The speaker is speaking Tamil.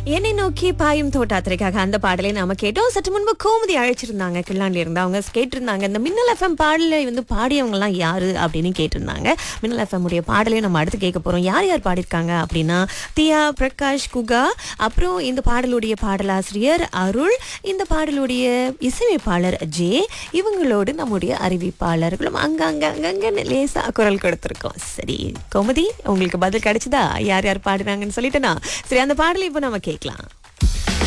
என்னை நோக்கி பாயும் தோட்டாத்திரைக்காக அந்த பாடலை நாம கேட்டோம் சற்று முன்பு கோமதி அழைச்சிருந்தாங்க கிள்ளாண்டி இருந்து அவங்க கேட்டிருந்தாங்க இந்த மின்னல் எஃப்எம் பாடல வந்து பாடியவங்க எல்லாம் யாரு அப்படின்னு கேட்டிருந்தாங்க மின்னல் எஃப்எம் உடைய பாடலையும் நம்ம அடுத்து கேட்க போறோம் யார் யார் பாடியிருக்காங்க அப்படின்னா தியா பிரகாஷ் குகா அப்புறம் இந்த பாடலுடைய பாடலாசிரியர் அருள் இந்த பாடலுடைய இசையமைப்பாளர் ஜே இவங்களோடு நம்முடைய அறிவிப்பாளர்களும் அங்கங்க அங்கங்க லேசா குரல் கொடுத்துருக்கோம் சரி கோமதி உங்களுக்கு பதில் கிடைச்சதா யார் யார் பாடுறாங்கன்னு சொல்லிட்டேனா சரி அந்த பாடலை இப்போ நம்ம கேட்கலாம்